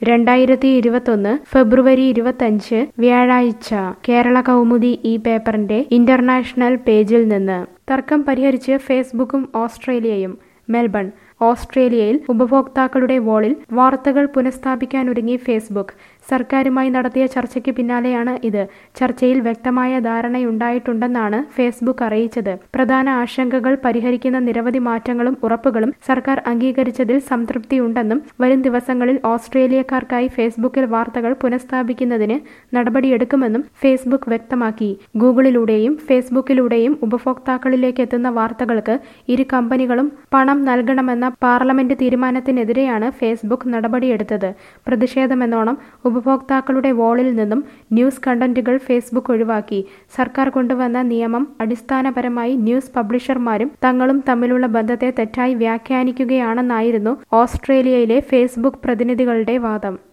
രണ്ടായിരത്തി ഇരുപത്തൊന്ന് ഫെബ്രുവരി ഇരുപത്തഞ്ച് വ്യാഴാഴ്ച കേരള കൗമുദി ഈ പേപ്പറിന്റെ ഇന്റർനാഷണൽ പേജിൽ നിന്ന് തർക്കം പരിഹരിച്ച് ഫേസ്ബുക്കും ഓസ്ട്രേലിയയും മെൽബൺ ഓസ്ട്രേലിയയിൽ ഉപഭോക്താക്കളുടെ വോളിൽ വാർത്തകൾ പുനഃസ്ഥാപിക്കാനൊരുങ്ങി ഫേസ്ബുക്ക് സർക്കാരുമായി നടത്തിയ ചർച്ചയ്ക്ക് പിന്നാലെയാണ് ഇത് ചർച്ചയിൽ വ്യക്തമായ ധാരണയുണ്ടായിട്ടുണ്ടെന്നാണ് ഫേസ്ബുക്ക് അറിയിച്ചത് പ്രധാന ആശങ്കകൾ പരിഹരിക്കുന്ന നിരവധി മാറ്റങ്ങളും ഉറപ്പുകളും സർക്കാർ അംഗീകരിച്ചതിൽ സംതൃപ്തിയുണ്ടെന്നും വരും ദിവസങ്ങളിൽ ഓസ്ട്രേലിയക്കാർക്കായി ഫേസ്ബുക്കിൽ വാർത്തകൾ പുനഃസ്ഥാപിക്കുന്നതിന് നടപടിയെടുക്കുമെന്നും ഫേസ്ബുക്ക് വ്യക്തമാക്കി ഗൂഗിളിലൂടെയും ഫേസ്ബുക്കിലൂടെയും ഉപഭോക്താക്കളിലേക്ക് എത്തുന്ന വാർത്തകൾക്ക് ഇരു കമ്പനികളും പണം നൽകണമെന്ന പാർലമെന്റ് തീരുമാനത്തിനെതിരെയാണ് ഫേസ്ബുക്ക് നടപടിയെടുത്തത് പ്രതിഷേധമെന്നോണം ഉപഭോക്താക്കളുടെ വോളിൽ നിന്നും ന്യൂസ് കണ്ടന്റുകൾ ഫേസ്ബുക്ക് ഒഴിവാക്കി സർക്കാർ കൊണ്ടുവന്ന നിയമം അടിസ്ഥാനപരമായി ന്യൂസ് പബ്ലിഷർമാരും തങ്ങളും തമ്മിലുള്ള ബന്ധത്തെ തെറ്റായി വ്യാഖ്യാനിക്കുകയാണെന്നായിരുന്നു ഓസ്ട്രേലിയയിലെ ഫേസ്ബുക്ക് പ്രതിനിധികളുടെ വാദം